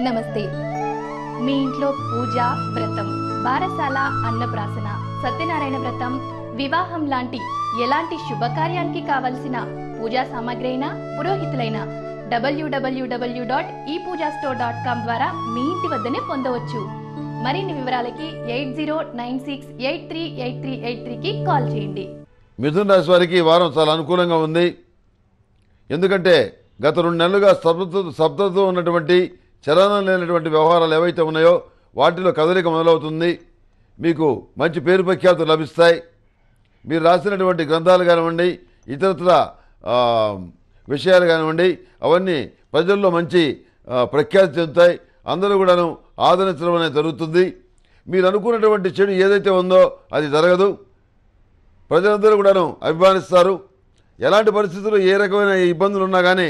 నమస్తే మీ ఇంట్లో పూజ వ్రతం బారసాల అన్నప్రాసన సత్యనారాయణ వ్రతం వివాహం లాంటి ఎలాంటి శుభకార్యానికి కావలసిన పూజా సామాగ్రి అయినా పురోహితులైన డబ్ల్యూడబ్ల్యూడబ్ల్యూ డాట్ ఈ పూజా స్టోర్ డాట్ కామ్ ద్వారా మీ ఇంటి వద్దనే పొందవచ్చు మరిన్ని వివరాలకి eight zero nine six eight three eight three eight త్రీకి కాల్ చేయండి మిథున రాశి వారికి ఈ వారం చాలా అనుకూలంగా ఉంది ఎందుకంటే గత రెండు నెలలుగా స్తబ్దత స్తబ్దతతో ఉన్నటువంటి చలనం లేనటువంటి వ్యవహారాలు ఏవైతే ఉన్నాయో వాటిలో కదలిక మొదలవుతుంది మీకు మంచి పేరు ప్రఖ్యాతులు లభిస్తాయి మీరు రాసినటువంటి గ్రంథాలు కానివ్వండి ఇతరత్ర ఆ, విషయాలు కానివ్వండి అవన్నీ ప్రజల్లో మంచి ఆ, ప్రఖ్యాతి చెందుతాయి అందరూ కూడాను ఆదరించడం అనేది జరుగుతుంది మీరు అనుకున్నటువంటి చెడు ఏదైతే ఉందో అది జరగదు ప్రజలందరూ కూడాను అభిమానిస్తారు ఎలాంటి పరిస్థితుల్లో ఏ రకమైన ఇబ్బందులు ఉన్నా కానీ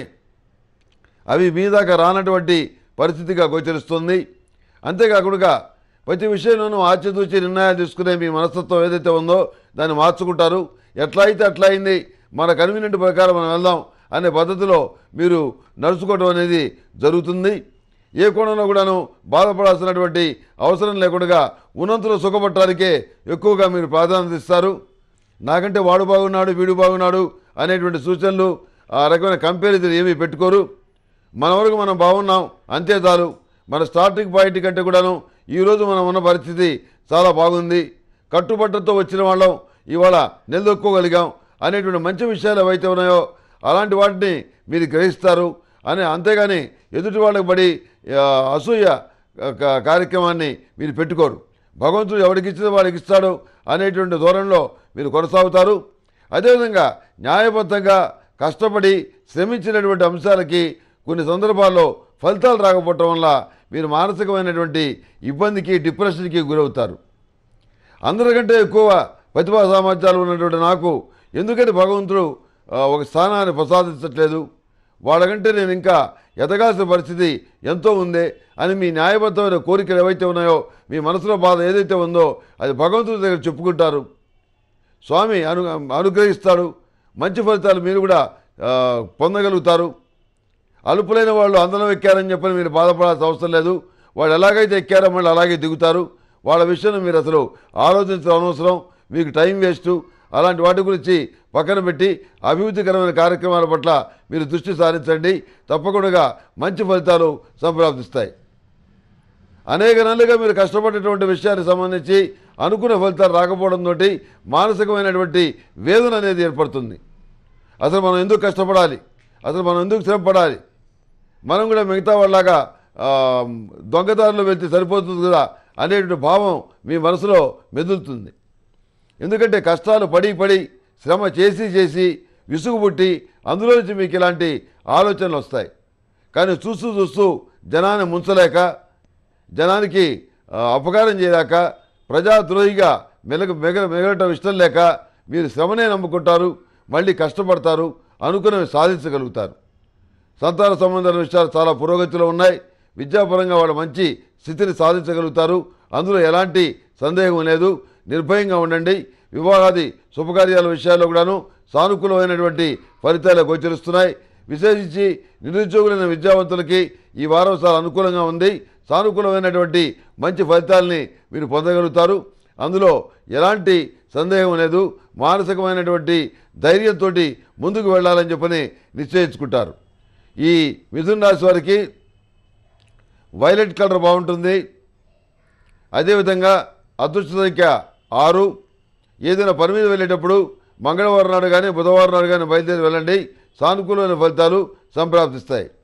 అవి మీ దాకా రానటువంటి పరిస్థితిగా గోచరిస్తుంది అంతేకాకుండా ప్రతి విషయంలోనూ ఆచితూచి నిర్ణయాలు తీసుకునే మీ మనస్తత్వం ఏదైతే ఉందో దాన్ని మార్చుకుంటారు ఎట్లా అయితే అట్లా అయింది మన కన్వీనియంట్ ప్రకారం మనం వెళ్దాం అనే పద్ధతిలో మీరు నడుచుకోవడం అనేది జరుగుతుంది ఏ కోణంలో కూడాను బాధపడాల్సినటువంటి అవసరం లేకుండా ఉన్నంతలో సుఖపడటానికే ఎక్కువగా మీరు ప్రాధాన్యత ఇస్తారు నాకంటే వాడు బాగున్నాడు వీడు బాగున్నాడు అనేటువంటి సూచనలు ఆ రకమైన కంపారిజన్ ఏమీ పెట్టుకోరు మన వరకు మనం బాగున్నాం అంతే చాలు మన స్టార్టింగ్ పాయింట్ కంటే కూడాను ఈరోజు మనం ఉన్న పరిస్థితి చాలా బాగుంది కట్టుబట్టతో వచ్చిన వాళ్ళం ఇవాళ నిలదొక్కోగలిగాం అనేటువంటి మంచి విషయాలు ఏవైతే ఉన్నాయో అలాంటి వాటిని మీరు గ్రహిస్తారు అని అంతేగాని ఎదుటి వాళ్ళకి పడి ఆ, అసూయ క- కార్యక్రమాన్ని మీరు పెట్టుకోరు భగవంతుడు ఎవరికి ఇచ్చిందో వాడికి ఇస్తాడు అనేటువంటి ధోరణిలో మీరు కొనసాగుతారు అదేవిధంగా న్యాయబద్ధంగా కష్టపడి శ్రమించినటువంటి అంశాలకి కొన్ని సందర్భాల్లో ఫలితాలు రాకపోవటం వల్ల మీరు మానసికమైనటువంటి ఇబ్బందికి డిప్రెషన్కి గురవుతారు అందరికంటే ఎక్కువ ప్రతిభా సామర్థ్యాలు ఉన్నటువంటి నాకు ఎందుకని భగవంతుడు ఆ, ఒక స్థానాన్ని ప్రసాదించట్లేదు వాళ్ళకంటే నేను ఇంకా ఎదగాల్సిన పరిస్థితి ఎంతో ఉంది అని మీ న్యాయబద్ధమైన కోరికలు ఏవైతే ఉన్నాయో మీ మనసులో బాధ ఏదైతే ఉందో అది భగవంతుడి దగ్గర చెప్పుకుంటారు స్వామి అను అనుగ్రహిస్తాడు మంచి ఫలితాలు మీరు కూడా ఆ, పొందగలుగుతారు అలుపులైన వాళ్ళు అందరం ఎక్కారని చెప్పని మీరు బాధపడాల్సిన అవసరం లేదు వాళ్ళు ఎలాగైతే ఎక్కారో మళ్ళీ అలాగే దిగుతారు వాళ్ళ విషయంలో మీరు అసలు ఆలోచించడం అనవసరం మీకు టైం వేస్ట్ అలాంటి వాటి గురించి పక్కన పెట్టి అభివృద్ధికరమైన కార్యక్రమాల పట్ల మీరు దృష్టి సారించండి తప్పకుండా మంచి ఫలితాలు సంప్రాప్తిస్తాయి అనేక నెలలుగా మీరు కష్టపడేటువంటి విషయానికి సంబంధించి అనుకున్న ఫలితాలు రాకపోవడంతో మానసికమైనటువంటి వేదన అనేది ఏర్పడుతుంది అసలు మనం ఎందుకు కష్టపడాలి అసలు మనం ఎందుకు శ్రమపడాలి మనం కూడా మిగతా వాళ్ళలాగా ఆ, దొంగదారిలో వెళ్తే సరిపోతుంది కదా అనేటువంటి భావం మీ మనసులో మెదులుతుంది ఎందుకంటే కష్టాలు పడి పడి శ్రమ చేసి చేసి విసుగు పుట్టి అందులో నుంచి మీకు ఇలాంటి ఆలోచనలు వస్తాయి కానీ చూస్తూ చూస్తూ జనాన్ని ముంచలేక జనానికి ఆ, అపకారం చేయలేక ప్రజాద్రోహిగా మెలగ మెగ మెగలటం ఇష్టం లేక మీరు శ్రమనే నమ్ముకుంటారు మళ్ళీ కష్టపడతారు అనుకున్నవి సాధించగలుగుతారు సంతాన సంబంధాల విషయాలు చాలా పురోగతిలో ఉన్నాయి విద్యాపరంగా వాళ్ళు మంచి స్థితిని సాధించగలుగుతారు అందులో ఎలాంటి సందేహం లేదు నిర్భయంగా ఉండండి వివాహాది శుభకార్యాల విషయాల్లో కూడాను సానుకూలమైనటువంటి ఫలితాలు గోచరిస్తున్నాయి విశేషించి నిరుద్యోగులైన విద్యావంతులకి ఈ వారం చాలా అనుకూలంగా ఉంది సానుకూలమైనటువంటి మంచి ఫలితాలని మీరు పొందగలుగుతారు అందులో ఎలాంటి సందేహం లేదు మానసికమైనటువంటి ధైర్యంతో ముందుకు వెళ్ళాలని చెప్పని నిశ్చయించుకుంటారు ఈ మిథున రాశి వారికి వైలెట్ కలర్ బాగుంటుంది అదేవిధంగా అదృష్ట సంఖ్య ఆరు ఏదైనా పని మీద వెళ్ళేటప్పుడు మంగళవారం నాడు కానీ బుధవారం నాడు కానీ బయలుదేరి వెళ్ళండి సానుకూలమైన ఫలితాలు సంప్రాప్తిస్తాయి